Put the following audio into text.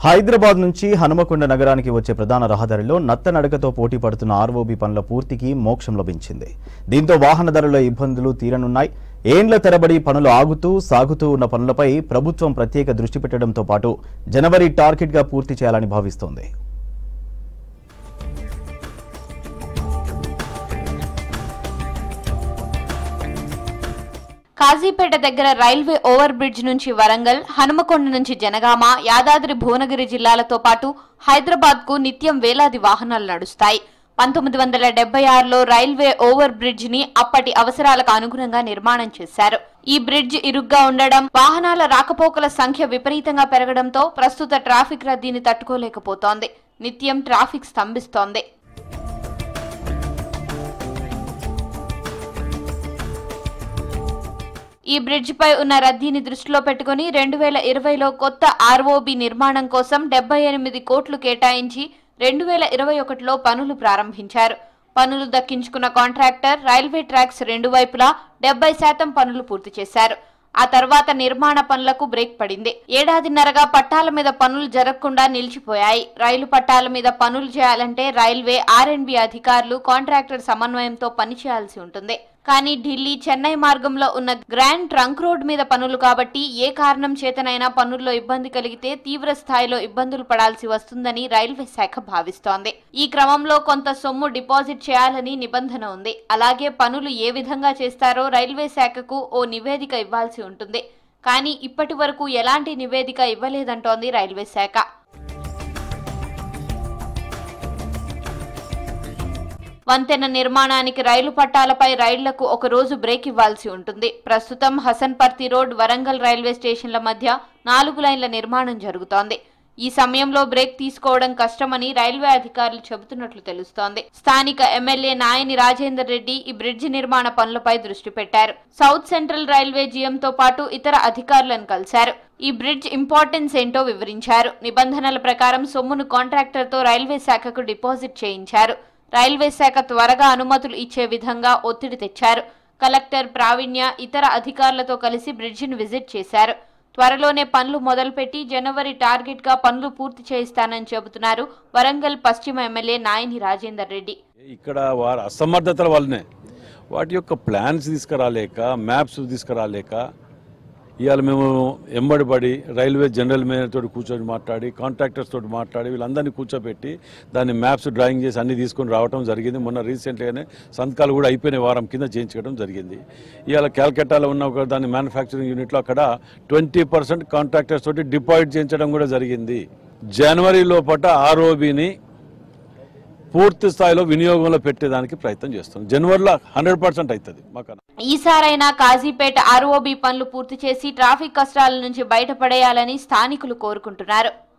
హైదరాబాద్ నుంచి హనుమకొండ నగరానికి వచ్చే ప్రధాన రహదారిలో నత్తనడకతో పోటీ పడుతున్న ఆర్ఓబి పనుల పూర్తికి మోక్షం లభించింది దీంతో వాహనదారుల ఇబ్బందులు తీరనున్నాయి ఏండ్ల తరబడి పనులు ఆగుతూ సాగుతూ ఉన్న పనులపై ప్రభుత్వం ప్రత్యేక దృష్టి పెట్టడంతో పాటు జనవరి టార్గెట్గా పూర్తి చేయాలని భావిస్తోంది కాజీపేట దగ్గర రైల్వే ఓవర్ బ్రిడ్జ్ నుంచి వరంగల్ హనుమకొండ నుంచి జనగామ యాదాద్రి భువనగిరి జిల్లాలతో పాటు హైదరాబాద్ కు నిత్యం వేలాది వాహనాలు నడుస్తాయి పంతొమ్మిది వందల డెబ్బై ఆరులో రైల్వే ఓవర్ బ్రిడ్జ్ ని అప్పటి అవసరాలకు అనుగుణంగా నిర్మాణం చేశారు ఈ బ్రిడ్జ్ ఇరుగ్గా ఉండడం వాహనాల రాకపోకల సంఖ్య విపరీతంగా పెరగడంతో ప్రస్తుత ట్రాఫిక్ రద్దీని తట్టుకోలేకపోతోంది నిత్యం ట్రాఫిక్ స్తంభిస్తోంది ఈ బ్రిడ్జ్ పై ఉన్న రద్దీని దృష్టిలో పెట్టుకుని రెండు వేల ఇరవైలో కొత్త ఆర్ఓబి నిర్మాణం కోసం డెబ్బై ఎనిమిది కోట్లు కేటాయించి రెండు వేల ఇరవై ఒకటిలో పనులు ప్రారంభించారు పనులు దక్కించుకున్న కాంట్రాక్టర్ రైల్వే ట్రాక్స్ రెండు వైపులా డెబ్బై శాతం పనులు పూర్తి చేశారు ఆ తర్వాత నిర్మాణ పనులకు బ్రేక్ పడింది ఏడాదిన్నరగా పట్టాల మీద పనులు జరగకుండా నిలిచిపోయాయి రైలు పట్టాల మీద పనులు చేయాలంటే రైల్వే ఆర్ఎండ్బి అధికారులు కాంట్రాక్టర్ సమన్వయంతో పనిచేయాల్సి ఉంటుంది కానీ ఢిల్లీ చెన్నై మార్గంలో ఉన్న గ్రాండ్ ట్రంక్ రోడ్ మీద పనులు కాబట్టి ఏ కారణం చేతనైనా పనుల్లో ఇబ్బంది కలిగితే తీవ్ర స్థాయిలో ఇబ్బందులు పడాల్సి వస్తుందని రైల్వే శాఖ భావిస్తోంది ఈ క్రమంలో కొంత సొమ్ము డిపాజిట్ చేయాలని నిబంధన ఉంది అలాగే పనులు ఏ విధంగా చేస్తారో రైల్వే శాఖకు ఓ నివేదిక ఇవ్వాల్సి ఉంటుంది కానీ ఇప్పటి వరకు ఎలాంటి నివేదిక ఇవ్వలేదంటోంది రైల్వే శాఖ వంతెన నిర్మాణానికి రైలు పట్టాలపై రైళ్లకు ఒక రోజు బ్రేక్ ఇవ్వాల్సి ఉంటుంది ప్రస్తుతం హసన్పర్తి రోడ్ వరంగల్ రైల్వే స్టేషన్ల మధ్య నాలుగు లైన్ల నిర్మాణం జరుగుతోంది ఈ సమయంలో బ్రేక్ తీసుకోవడం కష్టమని రైల్వే అధికారులు చెబుతున్నట్లు తెలుస్తోంది స్థానిక ఎమ్మెల్యే నాయని రాజేందర్ రెడ్డి ఈ బ్రిడ్జి నిర్మాణ పనులపై దృష్టి పెట్టారు సౌత్ సెంట్రల్ రైల్వే జీఎంతో పాటు ఇతర అధికారులను కలిశారు ఈ బ్రిడ్జ్ ఇంపార్టెన్స్ ఏంటో వివరించారు నిబంధనల ప్రకారం సొమ్మును కాంట్రాక్టర్తో రైల్వే శాఖకు డిపాజిట్ చేయించారు రైల్వే శాఖ త్వరగా అనుమతులు ఇచ్చే విధంగా ఒత్తిడి తెచ్చారు కలెక్టర్ ప్రావీణ్య ఇతర అధికారులతో కలిసి బ్రిడ్జిని విజిట్ చేశారు త్వరలోనే పనులు మొదలుపెట్టి జనవరి టార్గెట్ గా పనులు పూర్తి చేయిస్తానని చెబుతున్నారు వరంగల్ పశ్చిమ ఎమ్మెల్యే నాయని రాజేందర్ రెడ్డి ఇక్కడ వారి అసమర్థతల వల్లనే వాటి యొక్క ప్లాన్స్ తీసుకురాలేక మ్యాప్స్ తీసుకురాలేక ఇవాళ మేము ఎంబడిపడి రైల్వే జనరల్ మేనేజర్ తోటి కూర్చొని మాట్లాడి కాంట్రాక్టర్స్ తోటి మాట్లాడి వీళ్ళందరినీ కూర్చోబెట్టి దాన్ని మ్యాప్స్ డ్రాయింగ్ చేసి అన్ని తీసుకొని రావడం జరిగింది మొన్న రీసెంట్గానే సంతకాలు కూడా అయిపోయిన వారం కింద చేయించడం జరిగింది ఇవాళ క్యాల్కటాలో ఉన్న ఒక దాని మ్యానుఫ్యాక్చరింగ్ యూనిట్లో అక్కడ ట్వంటీ పర్సెంట్ కాంట్రాక్టర్స్ తోటి డిపాజిట్ చేయించడం కూడా జరిగింది జనవరి లోపల ఆర్ఓబిని పూర్తి స్థాయిలో వినియోగంలో పెట్టేదానికి ప్రయత్నం చేస్తాం జనవరిలో హండ్రెడ్ పర్సెంట్ అవుతుంది మాకు ఈసారైనా కాజీపేట ఆర్ఓబి పనులు పూర్తి చేసి ట్రాఫిక్ కష్టాల నుంచి బయటపడేయాలని స్థానికులు కోరుకుంటున్నారు